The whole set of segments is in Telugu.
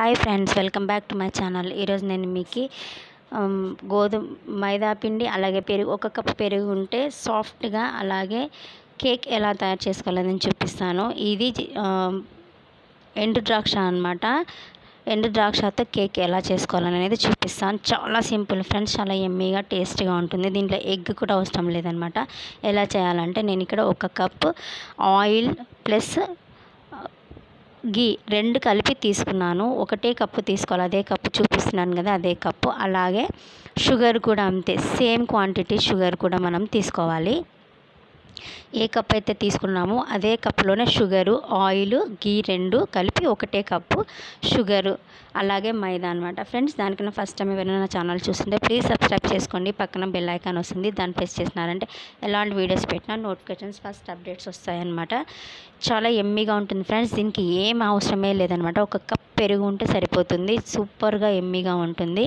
hi friends welcome back to my channel ఈరోజు నేను మీకు ఆమ్, గోధుమ మైదా పిండి అలాగే పెరుగు ఒక కప్పు పెరుగు ఉంటే సాఫ్ట్గా అలాగే కేక్ ఎలా తయారు చేసుకోవాలని చూపిస్తాను ఇది ఆమ్, ఎండు ద్రాక్ష అనమాట ఎండు ద్రాక్షతో కేక్ ఎలా చేసుకోవాలనేది చూపిస్తాను చాలా సింపుల్ ఫ్రెండ్స్ చాలా ఎమ్మీగా టేస్టీగా ఉంటుంది దీంట్లో ఎగ్ కూడా అవసరం లేదనమాట ఎలా చేయాలంటే నేను ఇక్కడ ఒక కప్ ఆయిల్ ప్లస్ గీ రెండు కలిపి తీసుకున్నాను ఒకటే కప్పు తీసుకోవాలి అదే కప్పు చూపిస్తున్నాను కదా అదే కప్పు అలాగే షుగర్ కూడా అంతే సేమ్ క్వాంటిటీ షుగర్ కూడా మనం తీసుకోవాలి ఏ కప్ అయితే తీసుకున్నామో అదే కప్పులోనే షుగరు ఆయిల్ గీ రెండు కలిపి ఒకటే కప్పు షుగరు అలాగే మైదా అనమాట ఫ్రెండ్స్ దానికన్నా ఫస్ట్ టైం ఎవరైనా నా ఛానల్ చూస్తుంటే ప్లీజ్ సబ్స్క్రైబ్ చేసుకోండి పక్కన బెల్ ఐకాన్ వస్తుంది దాన్ని ప్రెస్ చేసినారంటే ఎలాంటి వీడియోస్ పెట్టినా నోటిఫికేషన్స్ ఫస్ట్ అప్డేట్స్ వస్తాయన్నమాట చాలా ఎమ్మీగా ఉంటుంది ఫ్రెండ్స్ దీనికి ఏం అవసరమే లేదనమాట ఒక కప్ పెరుగు ఉంటే సరిపోతుంది సూపర్గా ఎమ్మీగా ఉంటుంది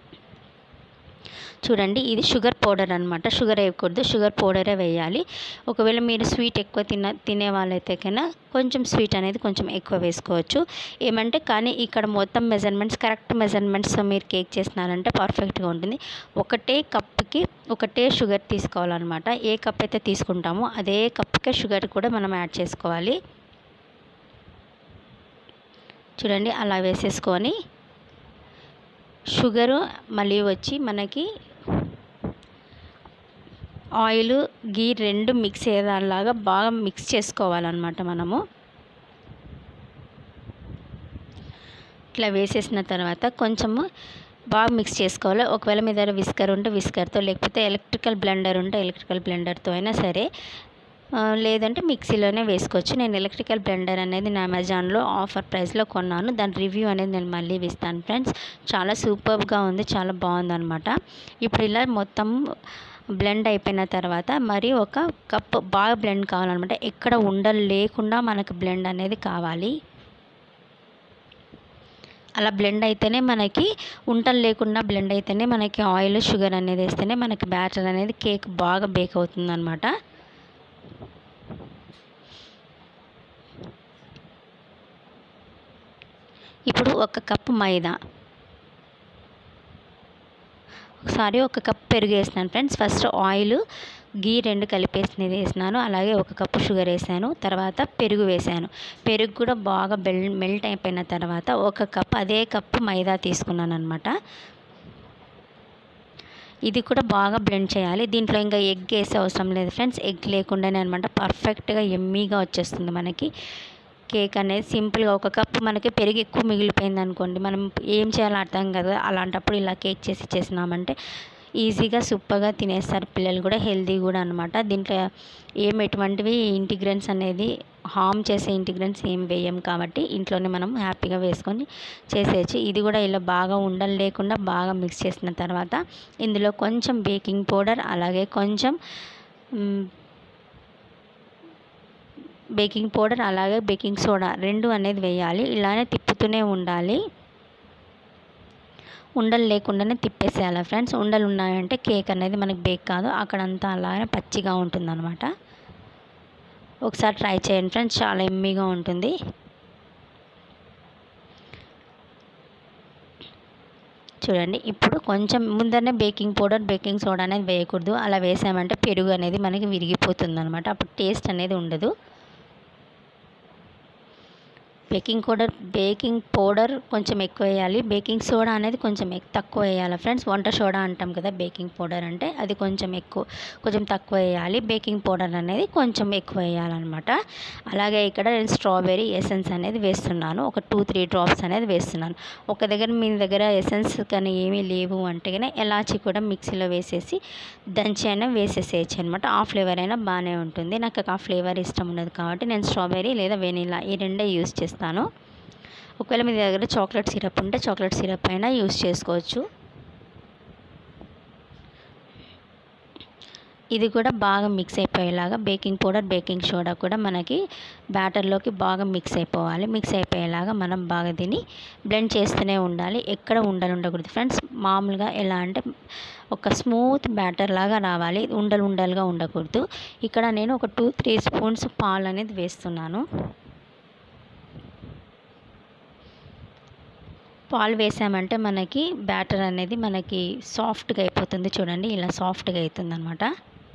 చూడండి ఇది షుగర్ పౌడర్ అనమాట షుగర్ వేయకూడదు షుగర్ పౌడరే వేయాలి ఒకవేళ మీరు స్వీట్ ఎక్కువ తిన తినే వాళ్ళైతే కన్నా కొంచెం స్వీట్ అనేది కొంచెం ఎక్కువ వేసుకోవచ్చు ఏమంటే కానీ ఇక్కడ మొత్తం మెజర్మెంట్స్ కరెక్ట్ మెజర్మెంట్స్ మీరు కేక్ చేసినారంటే పర్ఫెక్ట్గా ఉంటుంది ఒకటే కప్కి ఒకటే షుగర్ తీసుకోవాలన్నమాట ఏ కప్ అయితే తీసుకుంటామో అదే కప్కే షుగర్ కూడా మనం యాడ్ చేసుకోవాలి చూడండి అలా వేసేసుకొని షుగరు మళ్ళీ వచ్చి మనకి ఆయిల్ గీ రెండు మిక్స్ అయ్యేదానిలాగా బాగా మిక్స్ చేసుకోవాలన్నమాట మనము ఇట్లా వేసేసిన తర్వాత కొంచెము బాగా మిక్స్ చేసుకోవాలి ఒకవేళ మీ దగ్గర విస్కర్ ఉంటే విస్కర్తో లేకపోతే ఎలక్ట్రికల్ బ్లెండర్ ఉంటే ఎలక్ట్రికల్ బ్లెండర్తో అయినా సరే ఆ, లేదంటే మిక్సీలోనే వేసుకోవచ్చు నేను ఎలక్ట్రికల్ బ్లెండర్ అనేది నా అమెజాన్లో ఆఫర్ ప్రైస్లో కొన్నాను దాని రివ్యూ అనేది నేను మళ్ళీ ఇస్తాను ఫ్రెండ్స్ చాలా సూపర్గా ఉంది చాలా బాగుందన్నమాట ఇప్పుడు ఇలా మొత్తం బ్లెండ్ అయిపోయిన తర్వాత మరి ఒక కప్ బాగా బ్లెండ్ కావాలన్నమాట ఎక్కడ ఉండలు లేకుండా మనకు బ్లెండ్ అనేది కావాలి అలా బ్లెండ్ అయితేనే మనకి ఉంటలు లేకుండా బ్లెండ్ అయితేనే మనకి ఆయిల్ షుగర్ అనేది వేస్తేనే మనకి బ్యాటర్ అనేది కేక్ బాగా బేక్ అవుతుందన్నమాట ఇప్పుడు ఒక కప్పు మైదా ఒకసారి ఒక కప్ పెరుగు వేసినాను ఫ్రెండ్స్ ఫస్ట్ ఆయిల్ గీ రెండు కలిపేసినది వేసినాను అలాగే ఒక కప్పు షుగర్ వేసాను తర్వాత పెరుగు వేసాను పెరుగు కూడా బాగా బెల్ మెల్ట్ అయిపోయిన తర్వాత ఒక కప్ అదే కప్పు మైదా తీసుకున్నాను అనమాట ఇది కూడా బాగా బ్లెండ్ చేయాలి దీంట్లో ఇంకా ఎగ్ వేసే అవసరం లేదు ఫ్రెండ్స్ ఎగ్ లేకుండానే అనమాట పర్ఫెక్ట్గా ఎమ్మీగా వచ్చేస్తుంది మనకి కేక్ అనేది సింపుల్గా ఒక కప్పు మనకి పెరుగు ఎక్కువ మిగిలిపోయింది అనుకోండి మనం ఏం చేయాలో అర్థం కదా అలాంటప్పుడు ఇలా కేక్ చేసి చేసినామంటే ఈజీగా సూపర్గా తినేస్తారు పిల్లలు కూడా హెల్తీ కూడా అనమాట దీంట్లో ఏం ఎటువంటివి ఇంటిగ్రెంట్స్ అనేది హామ్ చేసే ఇంటిగ్రెంట్స్ ఏం వేయం కాబట్టి ఇంట్లోనే మనం హ్యాపీగా వేసుకొని చేసేయచ్చు ఇది కూడా ఇలా బాగా ఉండలు లేకుండా బాగా మిక్స్ చేసిన తర్వాత ఇందులో కొంచెం బేకింగ్ పౌడర్ అలాగే కొంచెం మ్, బేకింగ్ పౌడర్ అలాగే బేకింగ్ సోడా రెండు అనేది వేయాలి ఇలానే తిప్పుతూనే ఉండాలి ఉండలు లేకుండానే తిప్పేసేయాలి ఫ్రెండ్స్ ఉండలు ఉన్నాయంటే కేక్ అనేది మనకి బేక్ కాదు అక్కడంతా అలానే పచ్చిగా ఉంటుందన్నమాట ఒకసారి ట్రై చేయండి ఫ్రెండ్స్ చాలా ఎమ్మీగా ఉంటుంది చూడండి ఇప్పుడు కొంచెం ముందరనే బేకింగ్ పౌడర్ బేకింగ్ సోడా అనేది వేయకూడదు అలా వేసామంటే పెరుగు అనేది మనకి విరిగిపోతుంది అనమాట అప్పుడు టేస్ట్ అనేది ఉండదు బేకింగ్ పౌడర్ బేకింగ్ పౌడర్ కొంచెం ఎక్కువ వేయాలి బేకింగ్ సోడా అనేది కొంచెం ఎక్- తక్కువ వేయాలి ఫ్రెండ్స్ వంట సోడా అంటాం కదా బేకింగ్ పౌడర్ అంటే అది కొంచెం ఎక్కువ కొంచెం తక్కువ వేయాలి బేకింగ్ పౌడర్ అనేది కొంచెం ఎక్కువ వేయాలన్నమాట అలాగే ఇక్కడ నేను స్ట్రాబెర్రీ ఎసెన్స్ అనేది వేస్తున్నాను ఒక టూ త్రీ డ్రాప్స్ అనేది వేస్తున్నాను ఒక దగ్గర మీ దగ్గర ఎసెన్స్ కానీ ఏమీ లేవు అంటే కానీ ఎలాచి కూడా మిక్సీలో వేసేసి దంచి అయినా వేసేసేయచ్చు అనమాట ఆ ఫ్లేవర్ అయినా బాగానే ఉంటుంది నాకు ఆ ఫ్లేవర్ ఇష్టం ఉండదు కాబట్టి నేను స్ట్రాబెర్రీ లేదా వెనీలా ఈ రెండే యూస్ చేస్తాను ఒకవేళ మీ దగ్గర చాక్లెట్ సిరప్ ఉంటే చాక్లెట్ సిరప్ అయినా యూస్ చేసుకోవచ్చు ఇది కూడా బాగా మిక్స్ అయిపోయేలాగా బేకింగ్ పౌడర్ బేకింగ్ సోడా కూడా మనకి బ్యాటర్లోకి బాగా మిక్స్ అయిపోవాలి మిక్స్ అయిపోయేలాగా మనం బాగా దీన్ని బ్లెండ్ చేస్తూనే ఉండాలి ఎక్కడ ఉండలు ఉండకూడదు ఫ్రెండ్స్ మామూలుగా ఎలా అంటే ఒక స్మూత్ బ్యాటర్ లాగా రావాలి ఉండలు ఉండలుగా ఉండకూడదు ఇక్కడ నేను ఒక టూ త్రీ స్పూన్స్ పాలు అనేది వేస్తున్నాను పాలు వేసామంటే మనకి బ్యాటర్ అనేది మనకి సాఫ్ట్గా అయిపోతుంది చూడండి ఇలా సాఫ్ట్గా అవుతుంది అనమాట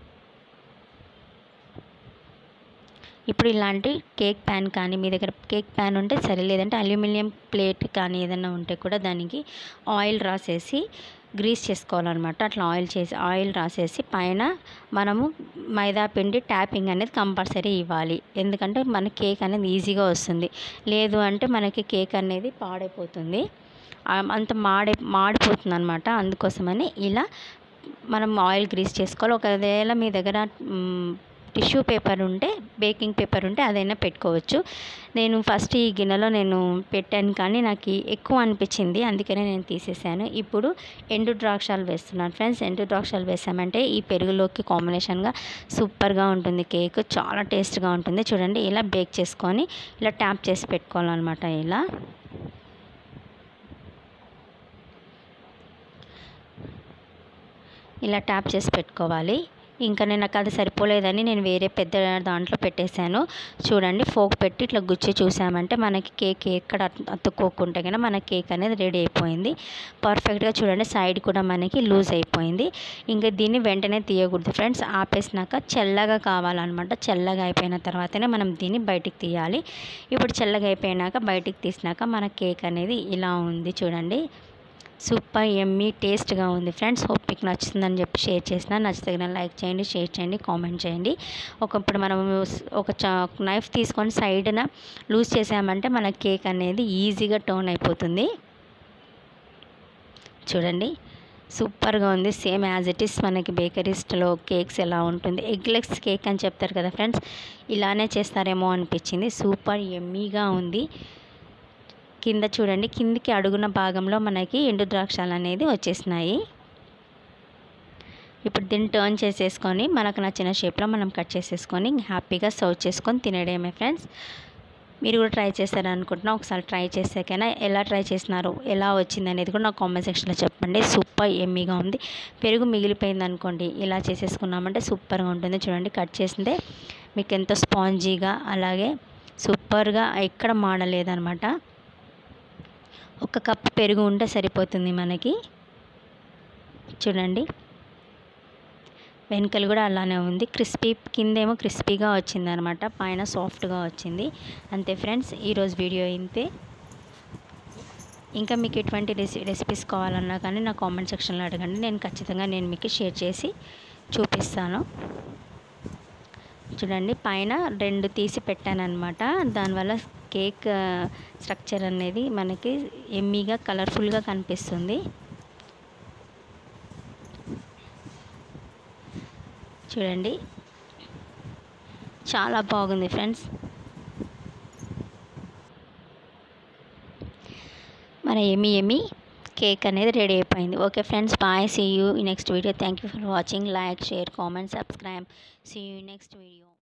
ఇప్పుడు ఇలాంటి కేక్ ప్యాన్ కానీ మీ దగ్గర కేక్ ప్యాన్ ఉంటే సరే లేదంటే అల్యూమినియం ప్లేట్ కానీ ఏదైనా ఉంటే కూడా దానికి ఆయిల్ రాసేసి గ్రీస్ చేసుకోవాలన్నమాట అట్లా ఆయిల్ చేసి ఆయిల్ రాసేసి పైన మనము మైదా పిండి ట్యాపింగ్ అనేది కంపల్సరీ ఇవ్వాలి ఎందుకంటే మన కేక్ అనేది ఈజీగా వస్తుంది లేదు అంటే మనకి కేక్ అనేది పాడైపోతుంది అంత మాడి మాడిపోతుంది అనమాట అందుకోసమని ఇలా మనం ఆయిల్ గ్రీస్ చేసుకోవాలి ఒకవేళ మీ దగ్గర టిష్యూ పేపర్ ఉంటే బేకింగ్ పేపర్ ఉంటే అదైనా పెట్టుకోవచ్చు నేను ఫస్ట్ ఈ గిన్నెలో నేను పెట్టాను కానీ నాకు ఎక్కువ అనిపించింది అందుకనే నేను తీసేసాను ఇప్పుడు ఎండు ద్రాక్షాలు వేస్తున్నాను ఫ్రెండ్స్ ఎండు ద్రాక్షాలు వేసామంటే ఈ పెరుగులోకి కాంబినేషన్గా సూపర్గా ఉంటుంది కేక్ చాలా టేస్ట్గా ఉంటుంది చూడండి ఇలా బేక్ చేసుకొని ఇలా ట్యాప్ చేసి పెట్టుకోవాలన్నమాట ఇలా ఇలా ట్యాప్ చేసి పెట్టుకోవాలి ఇంకా నేను నాకు అది సరిపోలేదని నేను వేరే పెద్ద దాంట్లో పెట్టేశాను చూడండి ఫోక్ పెట్టి ఇట్లా గుచ్చి చూసామంటే మనకి కేక్ ఎక్కడ అతుక్కోకుంటే కనుక మన కేక్ అనేది రెడీ అయిపోయింది పర్ఫెక్ట్గా చూడండి సైడ్ కూడా మనకి లూజ్ అయిపోయింది ఇంకా దీన్ని వెంటనే తీయకూడదు ఫ్రెండ్స్ ఆపేసినాక చల్లగా కావాలన్నమాట చల్లగా అయిపోయిన తర్వాతనే మనం దీన్ని బయటికి తీయాలి ఇప్పుడు చల్లగా అయిపోయినాక బయటికి తీసినాక మన కేక్ అనేది ఇలా ఉంది చూడండి సూపర్ ఎమ్మీ టేస్ట్గా ఉంది ఫ్రెండ్స్ హోప్ మీకు నచ్చుతుందని చెప్పి షేర్ చేసిన నచ్చితే లైక్ చేయండి షేర్ చేయండి కామెంట్ చేయండి ఒకప్పుడు మనం ఒక నైఫ్ తీసుకొని సైడ్న లూజ్ చేసామంటే మన కేక్ అనేది ఈజీగా టర్న్ అయిపోతుంది చూడండి సూపర్గా ఉంది సేమ్ యాజ్ ఇట్ ఈస్ మనకి బేకరీస్లో కేక్స్ ఎలా ఉంటుంది ఎగ్లెక్స్ కేక్ అని చెప్తారు కదా ఫ్రెండ్స్ ఇలానే చేస్తారేమో అనిపించింది సూపర్ ఎమ్మీగా ఉంది కింద చూడండి కిందికి అడుగున భాగంలో మనకి ఎండు ద్రాక్షాలు అనేది వచ్చేసినాయి ఇప్పుడు దీన్ని టర్న్ చేసేసుకొని మనకు నచ్చిన షేప్లో మనం కట్ చేసేసుకొని హ్యాపీగా సర్వ్ చేసుకొని తినడమే ఫ్రెండ్స్ మీరు కూడా ట్రై చేస్తారని అనుకుంటున్నా ఒకసారి ట్రై చేసాకైనా ఎలా ట్రై చేసినారు ఎలా వచ్చింది అనేది కూడా నాకు కామెంట్ సెక్షన్లో చెప్పండి సూపర్ ఎమ్మీగా ఉంది పెరుగు మిగిలిపోయింది అనుకోండి ఇలా చేసేసుకున్నామంటే సూపర్గా ఉంటుంది చూడండి కట్ చేసిందే మీకు ఎంతో స్పాంజీగా అలాగే సూపర్గా ఎక్కడ మాడలేదనమాట ఒక కప్పు పెరుగు ఉంటే సరిపోతుంది మనకి చూడండి వెనకలు కూడా అలానే ఉంది క్రిస్పీ కిందేమో క్రిస్పీగా వచ్చింది అనమాట పైన సాఫ్ట్గా వచ్చింది అంతే ఫ్రెండ్స్ ఈరోజు వీడియో ఇంతే ఇంకా మీకు ఎటువంటి రెసి రెసిపీస్ కావాలన్నా కానీ నా కామెంట్ సెక్షన్లో అడగండి నేను ఖచ్చితంగా నేను మీకు షేర్ చేసి చూపిస్తాను చూడండి పైన రెండు తీసి పెట్టాను అనమాట దానివల్ల కేక్ స్ట్రక్చర్ అనేది మనకి ఎమ్మీగా కలర్ఫుల్గా కనిపిస్తుంది చూడండి చాలా బాగుంది ఫ్రెండ్స్ మన ఎమి ఎమి కేక్ అనేది రెడీ అయిపోయింది okay friends bye see you next video thank you for watching like share comment subscribe see you next video